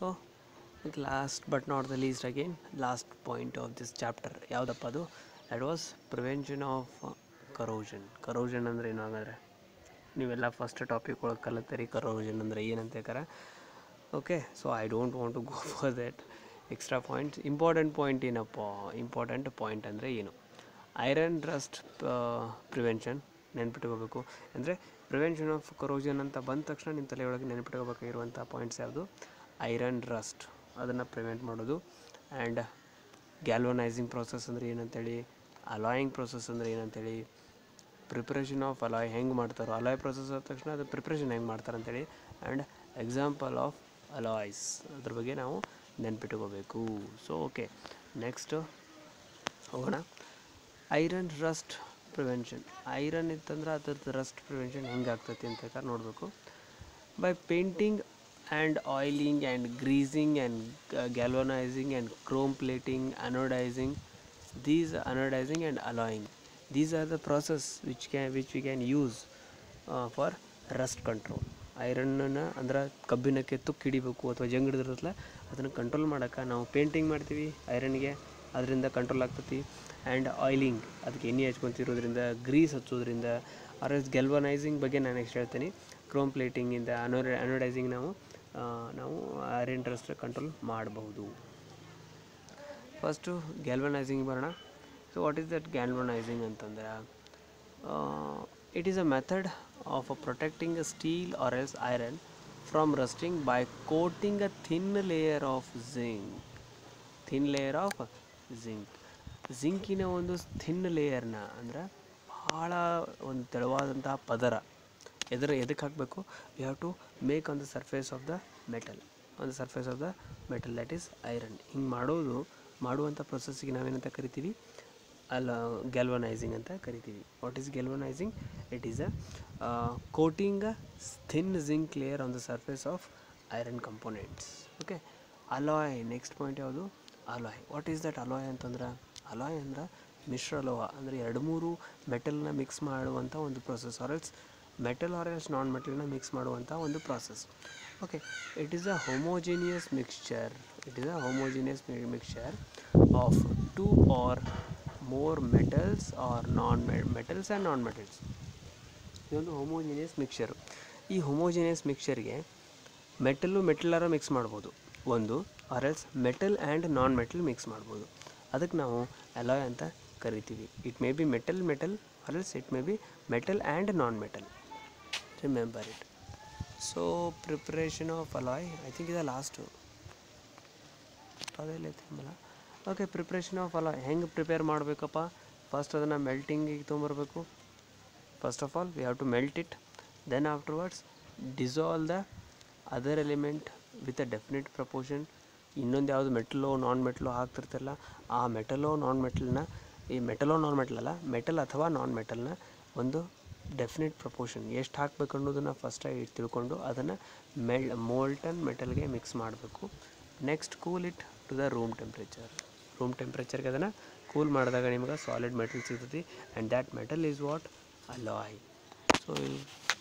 so last but not the least again last point of this chapter ಯಾವುದಪ್ಪ ಅದು that was prevention of corrosion corrosion ಅಂದರೆ ಏನು ಹಾಗಾದ್ರೆ ನೀವೆಲ್ಲ ಫಸ್ಟ್ ಟಾಪಿಕ್ ಒಳಗೆ ಕಲಿತೀರಿ ಕರೋಷನ್ ಅಂದರೆ ಏನಂತ ಹೇಳ್ತಾರೆ okay so I don't want to go for that extra points important point ಏನಪ್ಪ ಇಂಪಾರ್ಟೆಂಟ್ ಪಾಯಿಂಟ್ ಅಂದರೆ ಏನು ಐರನ್ ರಸ್ಟ್ ಪ್ರಿವೆನ್ಷನ್ ನೆನ್ಪಿಟ್ಕೋಬೇಕು ಅಂದರೆ ಪ್ರಿವೆನ್ಷನ್ ಆಫ್ ಕರೋಷನ್ ಅಂತ ಬಂದ ತಕ್ಷಣ ನಿಮ್ಮ ತಲೆಯೊಳಗೆ ನೆನ್ಪಿಟ್ಕೋಬೇಕಾಗಿರುವಂಥ ಪಾಯಿಂಟ್ಸ್ ಯಾವುದು ಐರನ್ ರಸ್ಟ್ ಅದನ್ನು ಪ್ರಿವೆಂಟ್ ಮಾಡೋದು ಆ್ಯಂಡ್ ಗ್ಯಾಲ್ವನೈಸಿಂಗ್ ಪ್ರೊಸೆಸ್ ಅಂದರೆ ಏನಂತೇಳಿ ಅಲಾಯಿಂಗ್ ಪ್ರೊಸೆಸ್ ಅಂದರೆ ಏನಂತೇಳಿ ಪ್ರಿಪ್ರೇಷನ್ ಆಫ್ ಅಲಾಯ್ ಹೆಂಗೆ ಮಾಡ್ತಾರೋ ಅಲಾಯ್ ಪ್ರೊಸೆಸ್ ಆದ ತಕ್ಷಣ ಅದು ಪ್ರಿಪ್ರೇಷನ್ ಹೆಂಗೆ ಮಾಡ್ತಾರೆ ಅಂತೇಳಿ ಆ್ಯಂಡ್ ಎಕ್ಸಾಂಪಲ್ ಆಫ್ ಅಲಾಯ್ಸ್ ಅದ್ರ ಬಗ್ಗೆ ನಾವು ನೆನ್ಪಿಟ್ಕೋಬೇಕು ಸೊ ಓಕೆ ನೆಕ್ಸ್ಟ್ ಹೋಗೋಣ ಐರನ್ ರಸ್ಟ್ ಪ್ರಿವೆನ್ಷನ್ ಐರನ್ ಇತ್ತಂದ್ರೆ ಅದ್ರದ್ದು ರಸ್ಟ್ ಪ್ರಿವೆನ್ಷನ್ ಹೆಂಗೆ ಆಗ್ತೈತಿ ಅಂತ ಬೇಕಾದ್ರೆ ನೋಡಬೇಕು by painting and oiling and greasing and galvanising and chrome plating anodising these anodising and alloying these are the process which can which we can use uh, for rust control ಐರನ್ನ ಅಂದ್ರೆ ಕಬ್ಬಿಣಕ್ಕೆ ತುಕ್ಕು ಹಿಡಿಬೇಕು ಅಥವಾ ಜಂಗ್ ಹಿಡಿದಿರುತ್ತಲ್ಲ ಅದನ್ನು ಕಂಟ್ರೋಲ್ ಮಾಡೋಕೆ ನಾವು painting ಮಾಡ್ತೀವಿ ಐರನ್ಗೆ ಅದರಿಂದ ಕಂಟ್ರೋಲ್ ಆಗ್ತೈತಿ ಆ್ಯಂಡ್ ಆಯಿಲಿಂಗ್ ಅದಕ್ಕೆ ಎಣ್ಣೆ ಹಚ್ಕೊತಿರೋದ್ರಿಂದ ಗ್ರೀಸ್ ಹಚ್ಚೋದ್ರಿಂದ ಆರ್ ಎಸ್ ಗೆಲ್ವನೈಸಿಂಗ್ ಬಗ್ಗೆ ನಾನು ನೆಕ್ಸ್ಟ್ ಹೇಳ್ತೀನಿ ಕ್ರೋಮ್ ಪ್ಲೇಟಿಂಗಿಂದ ಅನೋ ಅನೋಡೈಸಿಂಗ್ ನಾವು ಆ, ನಾವು ಐರನ್ ರಸ್ಟ್ ಕಂಟ್ರೋಲ್ ಮಾಡಬಹುದು ಫಸ್ಟು ಗ್ಯಾಲ್ವನೈಸಿಂಗ್ ಬರೋಣ so what is that galvanising ಅಂತಂದ್ರೆ it is a method of protecting steel or else iron from rusting by coating a thin layer of zinc thin layer of zinc ಜಿಂಕಿನ ಒಂದು thin ಲೇಯರ್ನ ಅಂದ್ರೆ ಭಾಳ ಒಂದು ತೆಳುವಾದಂತಹ ಪದರ ಎದರ ಎದಕ್ಕೆ ಹಾಕಬೇಕು we have to make on the surface of the metal on the surface of the metal that is iron ಹಿಂಗೆ ಮಾಡೋದು ಮಾಡುವಂಥ ಪ್ರೊಸೆಸ್ಸಿಗೆ ನಾವೇನಂತ ಕರಿತೀವಿ ಅಲ್ಲ ಗ್ಯಾಲ್ವನೈಸಿಂಗ್ ಅಂತ ಕರಿತೀವಿ what is galvanising it is a coating a thin zinc layer on the surface of iron components okay alloy next point ಯಾವುದು alloy what is that alloy ಅಂತಂದ್ರೆ ಅಲಾಯ್ ಅಂದ್ರೆ ಮಿಶ್ರಲೋಹ ಅಂದರೆ ಎರಡು ಮೂರು ಮೆಟಲ್ನ ಮಿಕ್ಸ್ ಮಾಡುವಂಥ ಒಂದು process or else metal or else non ಮೆಟಲ್ನ ಮಿಕ್ಸ್ ಮಾಡುವಂಥ ಒಂದು process okay it is a homogeneous mixture it is a homogeneous mixture of two or more metals or non metals and non metals ಇದೊಂದು ಹೋಮೋಜಿನಿಯಸ್ ಮಿಕ್ಸ್ಚರು ಈ homogeneous ಮಿಕ್ಸ್ಚರ್ಗೆ metal ಮೆಟಲರ mix ಮಾಡ್ಬೋದು ಒಂದು or else metal and non metal mix ಮಾಡ್ಬೋದು ಅದಕ್ಕೆ ನಾವು alloy ಅಂತ ಕರಿತೀವಿ it may be metal metal or else it may be metal and non metal remember it so preparation of alloy I think ಇದು last ಅದೆಲ್ಲ ಐತಿಂಬಲ್ಲ okay preparation of alloy ಹೆಂಗೆ prepare ಮಾಡಬೇಕಪ್ಪ ಫಸ್ಟ್ ಅದನ್ನು ಮೆಲ್ಟಿಂಗಿಗೆ ತೊಗೊಂಬರ್ಬೇಕು first of all we have to melt it then afterwards dissolve the other element with a definite proportion ಇನ್ನೊಂದು ಯಾವುದು ಮೆಟಲೋ ನಾನ್ ಮೆಟಲೋ ಹಾಕ್ತಿರ್ತಾರಲ್ಲ ಆ ಮೆಟಲೋ ನಾನ್ ಮೆಟಲ್ನ ಈ ಮೆಟಲೋ ನಾನ್ ಮೆಟಲ್ ಅಲ್ಲ ಮೆಟಲ್ ಅಥವಾ ನಾನ್ ಮೆಟಲ್ನ ಒಂದು ಡೆಫಿನೆಟ್ ಪ್ರಪೋರ್ಷನ್ ಎಷ್ಟು ಹಾಕ್ಬೇಕು ಅನ್ನೋದನ್ನು ಫಸ್ಟಾಗಿ ತಿಳ್ಕೊಂಡು ಅದನ್ನು ಮೆಲ್ ಮೋಲ್ಟನ್ ಮೆಟಲ್ಗೆ ಮಿಕ್ಸ್ ಮಾಡಬೇಕು next cool it to the room temperature room ಟೆಂಪ್ರೇಚರ್ಗೆ ಅದನ್ನು ಕೂಲ್ ಮಾಡಿದಾಗ ನಿಮ್ಗೆ ಸಾಲಿಡ್ ಮೆಟಲ್ ಸಿಗ್ತೈತಿ and that metal is what alloy so